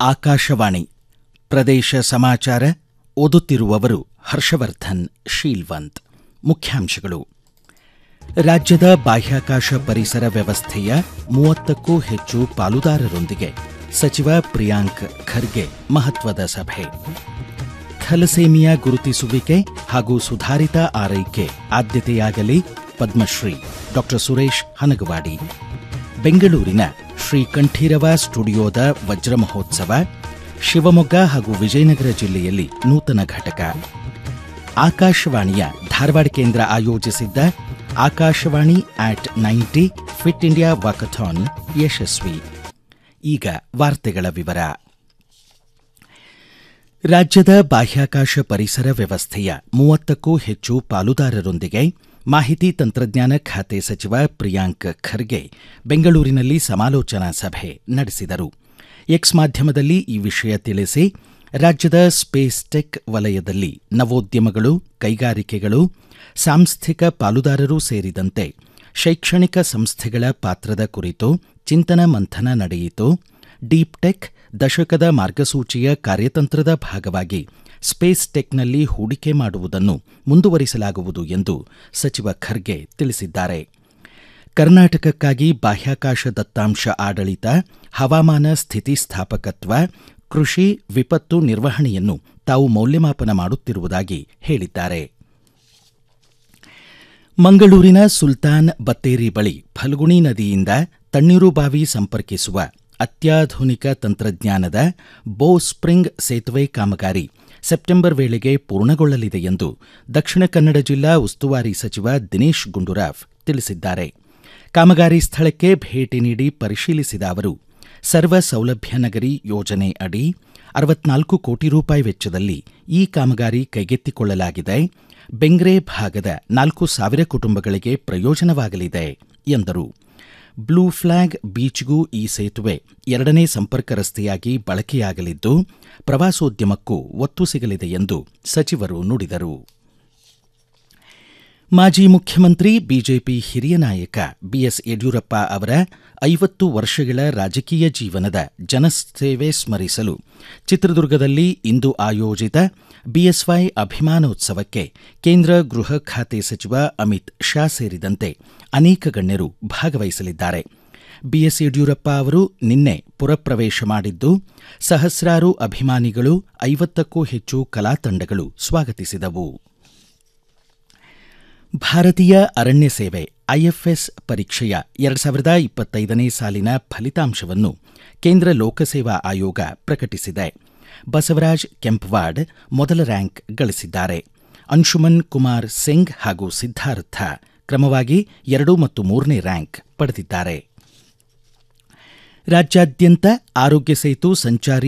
ಆಕಾಶವಾಣಿ ಪ್ರದೇಶ ಸಮಾಚಾರ ಓದುತ್ತಿರುವವರು ಹರ್ಷವರ್ಧನ್ ಶೀಲ್ವಂತ್ ಮುಖ್ಯಾಂಶಗಳು ರಾಜ್ಯದ ಬಾಹ್ಯಾಕಾಶ ಪರಿಸರ ವ್ಯವಸ್ಥೆಯ ಮೂವತ್ತಕ್ಕೂ ಹೆಚ್ಚು ಪಾಲುದಾರರೊಂದಿಗೆ ಸಚಿವ ಪ್ರಿಯಾಂಕ್ ಖರ್ಗೆ ಮಹತ್ವದ ಸಭೆ ಥಲಸೇಮಿಯಾ ಗುರುತಿಸುವಿಕೆ ಹಾಗೂ ಸುಧಾರಿತ ಆರೈಕೆ ಆದ್ಯತೆಯಾಗಲಿ ಪದ್ಮಶ್ರೀ ಡಾಕ್ಟರ್ ಸುರೇಶ್ ಹನಗವಾಡಿ ಬೆಂಗಳೂರಿನ ಶ್ರೀ ಕಂಠೀರವ ಸ್ಟುಡಿಯೋದ ವಜ್ರ ಮಹೋತ್ಸವ ಶಿವಮೊಗ್ಗ ಹಾಗೂ ವಿಜಯನಗರ ಜಿಲ್ಲೆಯಲ್ಲಿ ನೂತನ ಘಟಕ ಆಕಾಶವಾಣಿಯ ಧಾರವಾಡ ಕೇಂದ್ರ ಆಯೋಜಿಸಿದ್ದ Akashvani at ninety fit India walkathon ಯಶಸ್ವಿ ಈಗ ವಾರ್ತೆಗಳ ವಿವರ ರಾಜ್ಯದ ಬಾಹ್ಯಾಕಾಶ ಪರಿಸರ ವ್ಯವಸ್ಥೆಯ ಮೂವತ್ತಕ್ಕೂ ಹೆಚ್ಚು ಪಾಲುದಾರರೊಂದಿಗೆ ಮಾಹಿತಿ ತಂತ್ರಜ್ಞಾನ ಖಾತೆ ಸಚಿವ ಪ್ರಿಯಾಂಕ್ ಖರ್ಗೆ ಬೆಂಗಳೂರಿನಲ್ಲಿ ಸಮಾಲೋಚನಾ ಸಭೆ ನಡೆಸಿದರು ಎಕ್ಸ್ ಮಾಧ್ಯಮದಲ್ಲಿ ಈ ವಿಷಯ ತಿಳಿಸಿ ರಾಜ್ಯದ ಸ್ಪೇಸ್ ಟೆಕ್ ವಲಯದಲ್ಲಿ ನವೋದ್ಯಮಗಳು ಕೈಗಾರಿಕೆಗಳು ಸಾಂಸ್ಥಿಕ ಪಾಲುದಾರರೂ ಸೇರಿದಂತೆ ಶೈಕ್ಷಣಿಕ ಸಂಸ್ಥೆಗಳ ಪಾತ್ರದ ಕುರಿತು ಚಿಂತನ ಮಂಥನ ನಡೆಯಿತು ಡೀಪ್ ಟೆಕ್ ದಶಕದ ಮಾರ್ಗಸೂಚಿಯ ಕಾರ್ಯತಂತ್ರದ ಭಾಗವಾಗಿ ಸ್ಪೇಸ್ ಟೆಕ್ನಲ್ಲಿ ಹೂಡಿಕೆ ಮಾಡುವುದನ್ನು ಮುಂದುವರಿಸಲಾಗುವುದು ಎಂದು ಸಚಿವ ಖರ್ಗೆ ತಿಳಿಸಿದ್ದಾರೆ ಕರ್ನಾಟಕಕ್ಕಾಗಿ ಬಾಹ್ಯಾಕಾಶ ದತ್ತಾಂಶ ಆಡಳಿತ ಹವಾಮಾನ ಸ್ಥಿತಿಸ್ಥಾಪಕತ್ವ ಕೃಷಿ ವಿಪತ್ತು ನಿರ್ವಹಣೆಯನ್ನು ತಾವು ಮೌಲ್ಯಮಾಪನ ಮಾಡುತ್ತಿರುವುದಾಗಿ ಹೇಳಿದ್ದಾರೆ ಮಂಗಳೂರಿನ ಸುಲ್ತಾನ್ ಬತ್ತೇರಿ ಬಳಿ ಫಲ್ಗುಣಿ ನದಿಯಿಂದ ತಣ್ಣೀರುಬಾವಿ ಸಂಪರ್ಕಿಸುವ ಅತ್ಯಾಧುನಿಕ ತಂತ್ರಜ್ಞಾನದ ಬೋ ಸ್ಪ್ರಿಂಗ್ ಸೇತುವೆ ಕಾಮಗಾರಿ ಸೆಪ್ಟೆಂಬರ್ ವೇಳೆಗೆ ಪೂರ್ಣಗೊಳ್ಳಲಿದೆ ಎಂದು ದಕ್ಷಿಣ ಕನ್ನಡ ಜಿಲ್ಲಾ ಉಸ್ತುವಾರಿ ಸಚಿವ ದಿನೇಶ್ ಗುಂಡೂರಾವ್ ತಿಳಿಸಿದ್ದಾರೆ ಕಾಮಗಾರಿ ಸ್ಥಳಕ್ಕೆ ಭೇಟಿ ನೀಡಿ ಪರಿಶೀಲಿಸಿದ ಅವರು ಸರ್ವ ಸೌಲಭ್ಯ ನಗರಿ ಯೋಜನೆ ಅಡಿ ಅರವತ್ನಾಲ್ಕು ಕೋಟಿ ರೂಪಾಯಿ ವೆಚ್ಚದಲ್ಲಿ ಈ ಕಾಮಗಾರಿ ಕೈಗೆತ್ತಿಕೊಳ್ಳಲಾಗಿದೆ ಬೆಂಗ್ರೆ ಭಾಗದ ನಾಲ್ಕು ಸಾವಿರ ಕುಟುಂಬಗಳಿಗೆ ಪ್ರಯೋಜನವಾಗಲಿದೆ ಎಂದರು ಬ್ಲೂ ಫ್ಲಾಗ್ ಬೀಚ್ಗೂ ಈ ಸೇತುವೆ ಎರಡನೇ ಸಂಪರ್ಕ ರಸ್ತೆಯಾಗಿ ಬಳಕೆಯಾಗಲಿದ್ದು ಪ್ರವಾಸೋದ್ಯಮಕ್ಕೂ ಒತ್ತು ಸಿಗಲಿದೆ ಎಂದು ಸಚಿವರು ನುಡಿದರು ಮಾಜಿ ಮುಖ್ಯಮಂತ್ರಿ ಬಿಜೆಪಿ ಹಿರಿಯ ನಾಯಕ ಬಿಎಸ್ ಯಡಿಯೂರಪ್ಪ ಅವರ ಐವತ್ತು ವರ್ಷಗಳ ರಾಜಕೀಯ ಜೀವನದ ಜನಸೇವೆ ಸ್ಮರಿಸಲು ಚಿತ್ರದುರ್ಗದಲ್ಲಿ ಇಂದು ಆಯೋಜಿತ ಬಿಎಸ್ವೈ ಅಭಿಮಾನೋತ್ಸವಕ್ಕೆ ಕೇಂದ್ರ ಗೃಹ ಖಾತೆ ಸಚಿವ ಅಮಿತ್ ಶಾ ಸೇರಿದಂತೆ ಅನೇಕ ಗಣ್ಯರು ಭಾಗವಹಿಸಲಿದ್ದಾರೆ ಬಿಎಸ್ ಯಡಿಯೂರಪ್ಪ ಅವರು ನಿನ್ನೆ ಪುರಪ್ರವೇಶ ಮಾಡಿದ್ದು ಸಹಸ್ರಾರು ಅಭಿಮಾನಿಗಳು ಐವತ್ತಕ್ಕೂ ಹೆಚ್ಚು ಕಲಾ ತಂಡಗಳು ಸ್ವಾಗತಿಸಿದವು ಭಾರತೀಯ ಅರಣ್ಯ ಸೇವೆ ಐಎಫ್ಎಸ್ ಪರೀಕ್ಷೆಯ ಎರಡು ಸಾವಿರದ ಇಪ್ಪತ್ತೈದನೇ ಸಾಲಿನ ಫಲಿತಾಂಶವನ್ನು ಕೇಂದ್ರ ಲೋಕಸೇವಾ ಆಯೋಗ ಪ್ರಕಟಿಸಿದೆ ಬಸವರಾಜ್ ಕೆಂಪವಾಡ್ ಮೊದಲ ರ್ಯಾಂಕ್ ಗಳಿಸಿದ್ದಾರೆ ಅಂಶುಮನ್ ಕುಮಾರ್ ಸಿಂಗ್ ಹಾಗೂ ಸಿದ್ಧಾರ್ಥ ಕ್ರಮವಾಗಿ ಎರಡು ಮತ್ತು ಮೂರನೇ ರ್ಯಾಂಕ್ ಪಡೆದಿದ್ದಾರೆ ರಾಜ್ಯಾದ್ಯಂತ ಆರೋಗ್ಯ ಸೇತು ಸಂಚಾರಿ